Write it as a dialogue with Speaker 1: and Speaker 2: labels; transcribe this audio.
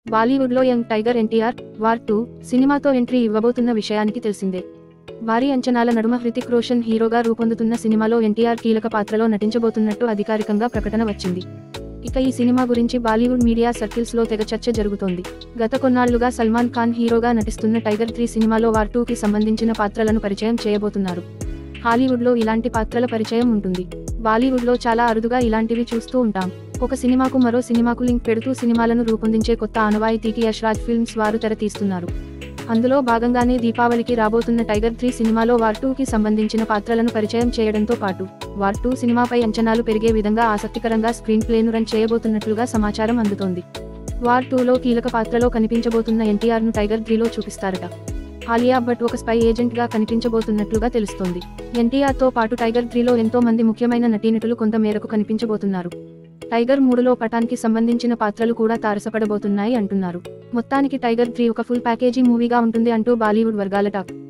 Speaker 1: బాలీవుడ్లో young tiger NTR war two సినిమాతో entry ఇవ్వబోతున్న విషయానికి తెలిసిందే భారీ అంచనాల నడుమ హృతిక్ రోషన్ హీరోగా రూపొందుతున్న సినిమాలో ఎన్టీఆర్ కీలక పాత్రలో నటించబోతున్నట్టు అధికారికంగా ప్రకటన వచ్చింది ఇక ఈ సినిమా గురించి బాలీవుడ్ మీడియా సర్కిల్స్ లో తెగ చర్చ జరుగుతోంది గత కొన్నాళ్లుగా సల్మాన్ ఖాన్ హీరోగా నటిస్తున్న టైగర్ త్రీ సినిమాలో వార్ టూకి సంబంధించిన పాత్రలను పరిచయం చేయబోతున్నారు హాలీవుడ్లో ఇలాంటి పాత్రల పరిచయం ఉంటుంది బాలీవుడ్లో చాలా అరుదుగా ఇలాంటివి చూస్తూ ఉంటాం ఒక సినిమాకు మరో సినిమాకు లింక్ పెడుతూ సినిమాలను రూపొందించే కొత్త ఆనవాయితీకి యశ్రాజ్ ఫిల్మ్స్ వారు తెర తీస్తున్నారు అందులో భాగంగానే దీపావళికి రాబోతున్న టైగర్ త్రీ సినిమాలో వార్ టూకి సంబంధించిన పాత్రలను పరిచయం చేయడంతో పాటు వార్ టూ సినిమాపై అంచనాలు పెరిగే విధంగా ఆసక్తికరంగా స్క్రీన్ ప్లేను రన్ చేయబోతున్నట్లుగా సమాచారం అందుతోంది వార్ టూలో కీలక పాత్రలో కనిపించబోతున్న ఎన్టీఆర్ ను టైగర్ త్రీలో చూపిస్తారట ఆలియా భట్ ఒక స్పై ఏజెంట్ గా కనిపించబోతున్నట్లుగా తెలుస్తోంది ఎన్టీఆర్ తో పాటు టైగర్ త్రీలో ఎంతో మంది ముఖ్యమైన నటీనటులు కొంత మేరకు కనిపించబోతున్నారు టైగర్ మూడులో పటాన్కి సంబంధించిన పాత్రలు కూడా తారసపడబోతున్నాయి అంటున్నారు మొత్తానికి టైగర్ త్రీ ఒక ఫుల్ ప్యాకేజీ మూవీగా ఉంటుంది అంటూ బాలీవుడ్ వర్గాల టాక్